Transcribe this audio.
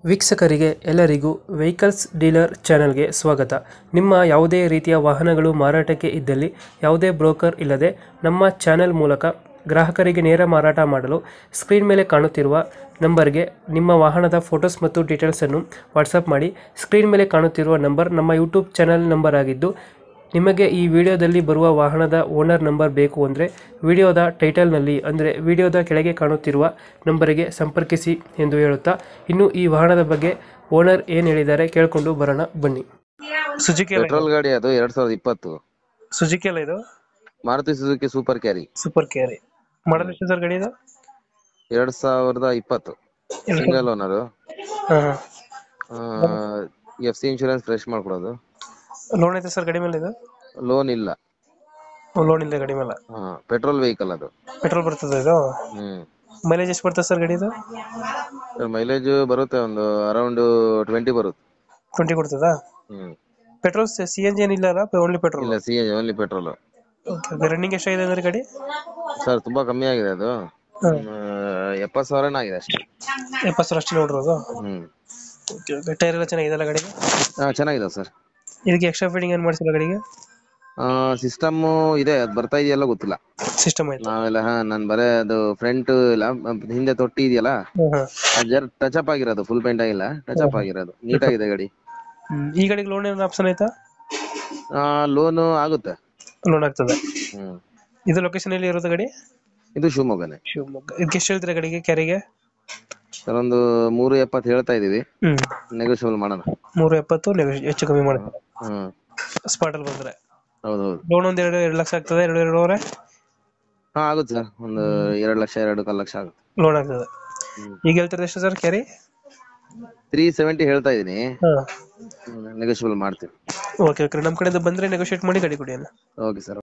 ವೀಕ್ಷಕರಿಗೆ ಎಲ್ಲರಿಗೂ vehicles dealer ಚಾನೆಲ್ಗೆ ಸ್ವಾಗತ ನಿಮ್ಮ ಯಾವುದೇ ರೀತಿಯ ವಾಹನಗಳು ಮಾರಾಟಕ್ಕೆ ಇದ್ದಲ್ಲಿ ಯಾವುದೇ ಬ್ರೋಕರ್ ಇಲ್ಲದೆ ನಮ್ಮ ಚಾನೆಲ್ ಮೂಲಕ ಗ್ರಾಹಕರಿಗೆ ನೇರ ಮಾರಾಟ ಮಾಡಲು ಸ್ಕ್ರೀನ್ ಮೇಲೆ ಕಾಣುತ್ತಿರುವ ನಂಬರ್ಗೆ ನಿಮ್ಮ ವಾಹನದ ಫೋಟೋಸ್ ಮತ್ತು ಡೀಟೇಲ್ಸನ್ನು ವಾಟ್ಸಪ್ ಮಾಡಿ ಸ್ಕ್ರೀನ್ ಮೇಲೆ ಕಾಣುತ್ತಿರುವ ನಂಬರ್ ನಮ್ಮ ಯೂಟ್ಯೂಬ್ ಚಾನೆಲ್ ನಂಬರ್ ಆಗಿದ್ದು ನಿಮಗೆ ಈ ವಿಡಿಯೋದಲ್ಲಿ ಬರುವ ವಾಹನದ ಓನರ್ ನಂಬರ್ ಬೇಕು ಅಂದರೆ ವಿಡಿಯೋದ ಟೈಟಲ್ನಲ್ಲಿ ಅಂದರೆ ವಿಡಿಯೋದ ಕೆಳಗೆ ಕಾಣುತ್ತಿರುವ ನಂಬರಿಗೆ ಸಂಪರ್ಕಿಸಿ ಎಂದು ಹೇಳುತ್ತಾ ಇನ್ನು ಈ ವಾಹನದ ಬಗ್ಗೆ ಓನರ್ ಏನು ಹೇಳಿದ್ದಾರೆ ಕೇಳಿಕೊಂಡು ಬರೋಣ ಬನ್ನಿ ಸುಜುಕಿ ಪೆಟ್ರೋಲ್ ಗಾಡಿ ಅದು ಎರಡ್ ಸಾವಿರದ ಇಪ್ಪತ್ತು ಸುಜುಕಿ ಅಲ್ಲ ಇದು Maruti Suzuki super carry super carry model ಎಷ್ಟು ಸರ್ ಗಾಡಿ ಇದು ಎರಡ್ ಸಾವಿರದ ಇಪ್ಪತ್ತು ಸಿಂಗಲ್ ಓನರ್ ಹಾಂ ಹಾಂ ಎಫ್ ಸಿ ಇನ್ಶೂರೆನ್ಸ್ ಫ್ರೆಶ್ ಮಾಡ್ಕೊಡೋದು ಲೋನ್ ಐತೆ ಸರ್ ಗಾಡಿ ಮೇಲೆ ಇದು ಲೋನ್ ಇಲ್ಲ ಲೋನ್ ಇಲ್ಲ ಗಾಡಿ ಮೇಲೆ ಪೆಟ್ರೋಲ್ ವೆಹಿಕಲ್ ಅದು ಪೆಟ್ರೋಲ್ ಬರ್ತದೆ ಇದು ಹ್ಮ್ ಮೈಲೇಜ್ ಎಷ್ಟು ಬರ್ತದೆ ಸರ್ ಗಾಡಿ ಇದು ಮೈಲೇಜ್ ಬರುತ್ತೆ ಒಂದು ಅರೌಂಡ್ ಟ್ವೆಂಟಿ ಬರುತ್ತೆ ಟ್ವೆಂಟಿ ಕೊಡ್ತದಾ hmm petrol C N G ಏನಿಲ್ಲ ಅಲ್ಲ ಓನ್ಲಿ ಪೆಟ್ರೋಲ್ ಇಲ್ಲ C N only petrol okay running ಎಷ್ಟಾಗಿದೆ ಅಂದ್ರೆ ಗಾಡಿ ಸರ್ ತುಂಬಾ ಕಮ್ಮಿ ಆಗಿದೆ ಅದು ಹಾಂ ಎಪ್ಪತ್ತು ಸಾವಿರನೇ ಆಗಿದೆ ಅಷ್ಟೇ ಎಪ್ಪತ್ತು ಸಾವಿರ ಅಷ್ಟು ನೋಡಿರೋದು ಹ್ಮ್ ಓಕೆ ಓಕೆ ಟೈರ್ ಎಲ್ಲ ಚೆನ್ನಾಗಿದೆ ಗಾಡಿಗೆ ಹಾ ಚೆನ್ನಾಗಿದೆ ಸರ್ ಇದಕ್ಕೆ ಎಕ್ಸ್ಟ್ರಾ ಫಿಟ್ಟಿಂಗ್ ಏನು ಮಾಡಿಸಿಲ್ಲ ಗಾಡಿಗೆ ಸಿಸ್ಟಮ್ ಇದೆ ಅದು ಬರ್ತಾ ಇದೆಯಲ್ಲ ಗೊತ್ತಿಲ್ಲ ಸಿಸ್ಟಮ್ ಆಯ್ತು ನಾವೆಲ್ಲ ಹಾ ನಾನ್ ಬರೇ ಅದು ಫ್ರಂಟ್ ಇಲ್ಲ ಹಿಂದೆ ತೊಟ್ಟಿ ಇದೆಯಲ್ಲ ಹಾಂ ಹಾಂ ಅದ್ ಜರ ಟಚ್ ಅಪ್ ಆಗಿರೋದು ಫುಲ್ ಪೇಂಟ್ ಆಗಿಲ್ಲ ಟಚ್ ಅಪ್ ಆಗಿರೋದು ನೀಟ್ ಆಗಿದೆ ಗಾಡಿ ಈ ಗಾಡಿಗೆ ಲೋನ್ ಏನು ಆಪ್ಷನ್ ಆಯ್ತಾ ಲೋನ್ ಆಗುತ್ತೆ ಲೋನ್ ಆಗ್ತದೆ ಹ್ಮ್ ಇದು ಲೊಕೇಶನ್ ಎಲ್ಲಿ ಇರೋದು ಗಾಡಿ ಇದು ಶಿವಮೊಗ್ಗನೇ ಶಿವಮೊಗ್ಗ ಇದಕ್ಕೆ ಎಷ್ಟು ಹೇಳ್ತೀರಾ ಗಾಡಿಗೆ ಕ್ಯಾರಿಗೆ ಸರ್ ಒಂದು ಮೂರು ಎಪ್ಪತ್ತು ಹೇಳ್ತಾ ಇದೀವಿ ಹ್ಮ್ ನೆಗೋಷಿಯಬಲ್ ಮಾಡೋಣ ಮೂರು ಎಪ್ಪತ್ತು ನೆಗೋಷಿ- ಹೆಚ್ಚು ಕಮ್ಮಿ ಮಾಡ್ತಾರೆ ಹ್ಮ್ ಸ್ಪಾಟಲ್ಲಿ ಬಂದ್ರೆ ಹೌದೌದು ಲೋನ್ ಒಂದು ಎರಡು ಎರಡು ಲಕ್ಷ ಆಗ್ತದೆ ಎರಡು ಎರಡೂವರೆ ಹಾ ಆಗುತ್ತೆ ಸರ್ ಒಂದು ಎರಡು ಲಕ್ಷ ಎರಡು ಕಾಲು ಲಕ್ಷ ಆಗುತ್ತೆ ಲೋನ್ ಆಗ್ತದೆ ಹ್ಮ್. ಈಗ ಹೇಳ್ತಾರೆ ಎಷ್ಟು ಸರ್ ಕ್ಯಾರಿ ತ್ರೀ ಸೆವೆಂಟಿ ಹೇಳ್ತಾ ಇದೀನಿ ಹಾಂ ನೆಗೋಷಿಯಬಲ್ ಮಾಡ್ತೀವಿ ಓಕೆ ಓಕೆ ನಮ್ಮ ಕಡೆಯಿಂದ ಬಂದರೆ ನೆಗೋಷಿಯೇಟ್ ಮಾಡಿ ಗಾಡಿ ಕೊಡಿ ಅಣ್ಣ ಓಕೆ ಸರ್